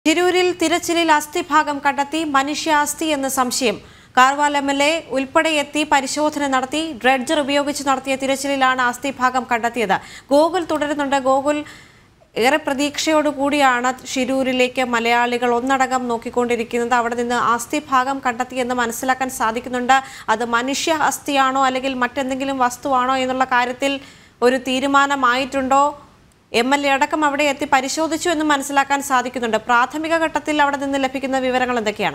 തിരൂരിൽ തിരച്ചിലിൽ അസ്ഥിഭാഗം കണ്ടെത്തി മനുഷ്യാസ്ഥി എന്ന് സംശയം കാർവാൽ എം എൽ എ ഉൾപ്പെടെ എത്തി പരിശോധന നടത്തി ഡ്രഡ്ജർ ഉപയോഗിച്ച് നടത്തിയ തിരച്ചിലിലാണ് അസ്ഥിഭാഗം കണ്ടെത്തിയത് ഗോകുൽ തുടരുന്നുണ്ട് ഗോകുൽ ഏറെ പ്രതീക്ഷയോടുകൂടിയാണ് ഷിരൂരിലേക്ക് മലയാളികൾ ഒന്നടങ്കം നോക്കിക്കൊണ്ടിരിക്കുന്നത് അവിടെ നിന്ന് അസ്ഥിഭാഗം കണ്ടെത്തിയെന്ന് മനസ്സിലാക്കാൻ സാധിക്കുന്നുണ്ട് അത് മനുഷ്യ അസ്ഥിയാണോ അല്ലെങ്കിൽ മറ്റെന്തെങ്കിലും വസ്തുവാണോ എന്നുള്ള കാര്യത്തിൽ ഒരു തീരുമാനമായിട്ടുണ്ടോ എം എൽ എ അടക്കം അവിടെ എത്തി പരിശോധിച്ചു എന്ന് മനസ്സിലാക്കാൻ സാധിക്കുന്നുണ്ട് പ്രാഥമിക ഘട്ടത്തിൽ അവിടെ നിന്ന് ലഭിക്കുന്ന വിവരങ്ങൾ എന്തൊക്കെയാണ്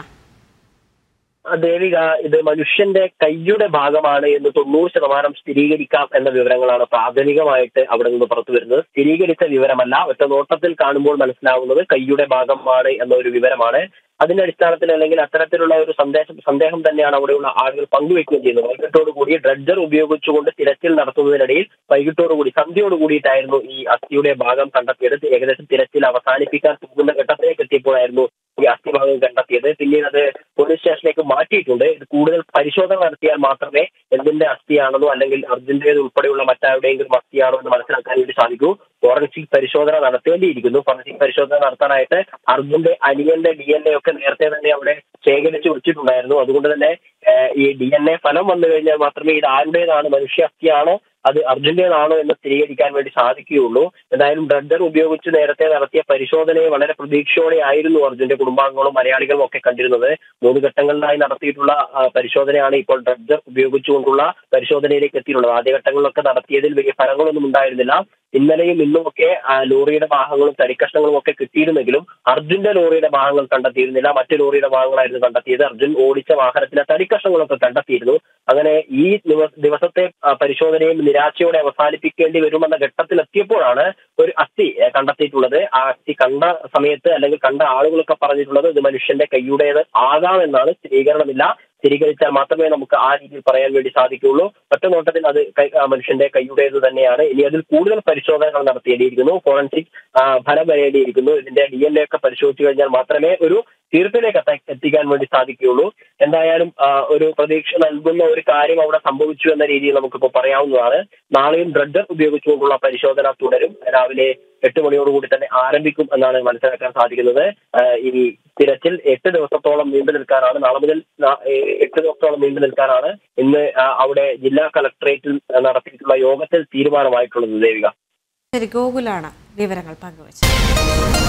ദേവിക ഇത് മനുഷ്യന്റെ കൈയുടെ ഭാഗമാണ് എന്ന് തൊണ്ണൂറ് ശതമാനം സ്ഥിരീകരിക്കാം എന്ന വിവരങ്ങളാണ് പ്രാഥമികമായിട്ട് അവിടെ നിന്ന് പുറത്തു വരുന്നത് സ്ഥിരീകരിച്ച വിവരമല്ല ഒറ്റ നോട്ടത്തിൽ കാണുമ്പോൾ മനസ്സിലാവുന്നത് കൈയുടെ ഭാഗമാണ് എന്ന ഒരു വിവരമാണ് അതിന്റെ അടിസ്ഥാനത്തിൽ അല്ലെങ്കിൽ അത്തരത്തിലുള്ള ഒരു സന്ദേശം സന്ദേഹം തന്നെയാണ് അവിടെയുള്ള ആളുകൾ പങ്കുവെക്കുകയും ചെയ്യുന്നത് വൈകിട്ടോടുകൂടി ഡ്രഡ്ജർ ഉപയോഗിച്ചുകൊണ്ട് തിരച്ചിൽ നടത്തുന്നതിനിടയിൽ വൈകിട്ടോടുകൂടി സന്ധ്യയോട് കൂടിയിട്ടായിരുന്നു ഈ അസ്ഥിയുടെ ഭാഗം കണ്ടെത്തിയത് ഏകദേശം തിരച്ചിൽ അവസാനിപ്പിക്കാൻ പോകുന്ന ഘട്ടത്തിലേക്ക് എത്തിയപ്പോഴായിരുന്നു ഈ അസ്ഥിഭാഗം കണ്ടെത്തിയത് പിന്നീട് അത് പോലീസ് സ്റ്റേഷനിലേക്ക് മാറ്റിയിട്ടുണ്ട് ഇത് കൂടുതൽ പരിശോധന നടത്തിയാൽ മാത്രമേ എന്തിന്റെ അസ്ഥിയാണെന്നോ അല്ലെങ്കിൽ അർജുന്റേത് ഉൾപ്പെടെയുള്ള മറ്റാരുടെയെങ്കിലും അസ്ഥിയാണോ എന്ന് മനസ്സിലാക്കാൻ വേണ്ടി സാധിക്കൂ ഫോറൻസിക് പരിശോധന നടത്തേണ്ടിയിരിക്കുന്നു ഫോറൻസിക് പരിശോധന നടത്താനായിട്ട് അർജുന്റെ അനിയന്റെ ഡി എൻ എ ഒക്കെ നേരത്തെ തന്നെ അവിടെ ശേഖരിച്ചു വെച്ചിട്ടുണ്ടായിരുന്നു അതുകൊണ്ട് തന്നെ ഏഹ്, ഈ ഡി എൻ എ ഫലം വന്നു കഴിഞ്ഞാൽ മാത്രമേ ഇത് ആരുടേതാണ് മനുഷ്യ അസ്ഥിയാണോ അത് അർജുന്റേതാണോ എന്ന് സ്ഥിരീകരിക്കാൻ വേണ്ടി സാധിക്കുകയുള്ളൂ എന്തായാലും ഡ്രഡ്ജർ ഉപയോഗിച്ച് നേരത്തെ നടത്തിയ പരിശോധനയെ വളരെ പ്രതീക്ഷയോടെ ആയിരുന്നു അർജുന്റെ കുടുംബാംഗങ്ങളും മലയാളികളും ഒക്കെ കണ്ടിരുന്നത് മൂന്ന് ഘട്ടങ്ങളിലായി നടത്തിയിട്ടുള്ള ആ, പരിശോധനയാണ് ഇപ്പോൾ ഡ്രഡ്ജർ ഉപയോഗിച്ചുകൊണ്ടുള്ള പരിശോധനയിലേക്ക് എത്തിയിട്ടുള്ളത് ആദ്യഘട്ടങ്ങളിലൊക്കെ നടത്തിയതിൽ വലിയ ഫലങ്ങളൊന്നും ഉണ്ടായിരുന്നില്ല ഇന്നലെയും ഇന്നുമൊക്കെ ആ, ലോറിയുടെ ഭാഗങ്ങളും തരിക്കഷ്ണങ്ങളും ഒക്കെ കിട്ടിയിരുന്നെങ്കിലും അർജുന്റെ ലോറിയുടെ ഭാഗങ്ങൾ കണ്ടെത്തിയിരുന്നില്ല മറ്റു ലോറിയുടെ ഭാഗങ്ങളായിരുന്നു കണ്ടെത്തിയത് അർജുൻ ഓടിച്ച വാഹനത്തിലെ തരിക്കഷ്ണങ്ങളൊക്കെ കണ്ടെത്തിയിരുന്നു അങ്ങനെ ഈ ദിവ- ദിവസത്തെ ആ, പരിശോധനയും നിരാശയോടെ അവസാനിപ്പിക്കേണ്ടി വരുമെന്ന ഘട്ടത്തിലെത്തിയപ്പോഴാണ് ഒരു അസ്ഥി ഏ, കണ്ടെത്തിയിട്ടുള്ളത് ആ അസ്ഥി കണ്ട സമയത്ത് അല്ലെങ്കിൽ കണ്ട ആളുകളൊക്കെ പറഞ്ഞിട്ടുള്ളത് ഇത് മനുഷ്യന്റെ കൈയുടേത് ആകാമെന്നാണ് സ്ഥിരീകരണമില്ല സ്ഥിരീകരിച്ചാൽ മാത്രമേ നമുക്ക് ആ രീതിയിൽ പറയാൻ വേണ്ടി സാധിക്കുകയുള്ളൂ ഒറ്റ നോട്ടത്തിൽ അത് കൈ- ആ മനുഷ്യന്റെ കൈയുടേത് തന്നെയാണ് ഇനി അതിൽ കൂടുതൽ പരിശോധനകൾ നടത്തേണ്ടിയിരിക്കുന്നു ഫോറൻസിക് ആ, ഫലം വരേണ്ടിയിരിക്കുന്നു ഇതിന്റെ ഡി എൻ എ ഒക്കെ പരിശോധിച്ചു കഴിഞ്ഞാൽ മാത്രമേ ഒരു തീർപ്പിലേക്ക് എത്ത- എത്തിക്കാൻ വേണ്ടി സാധിക്കുകയുള്ളൂ എന്തായാലും ആ, ഒരു പ്രതീക്ഷ നൽകുന്ന ഒരു കാര്യം അവിടെ സംഭവിച്ചു എന്ന രീതിയിൽ നമുക്കിപ്പോൾ പറയാവുന്നതാണ് നാളെയും ഡ്രഡ്ജർ ഉപയോഗിച്ചുകൊണ്ടുള്ള പരിശോധന തുടരും രാവിലെ എട്ട് മണിയോടുകൂടി തന്നെ ആരംഭിക്കും എന്നാണ് മനസ്സിലാക്കാൻ സാധിക്കുന്നത് ആ, ഇനി തിരച്ചിൽ എട്ട് ദിവസത്തോളം നീണ്ടു നിൽക്കാനാണ് നാളെ മുതൽ നാ- ഏ, എട്ട് ദിവസത്തോളം നീണ്ടു നിൽക്കാനാണ് ഇന്ന് ആ, അവിടെ ജില്ലാ കളക്ടറേറ്റിൽ നടത്തിയിട്ടുള്ള യോഗത്തിൽ തീരുമാനമായിട്ടുള്ളത് ദേവിക ശരി ഗോകുലാണ് വിവരങ്ങൾ പങ്കുവച്ചത്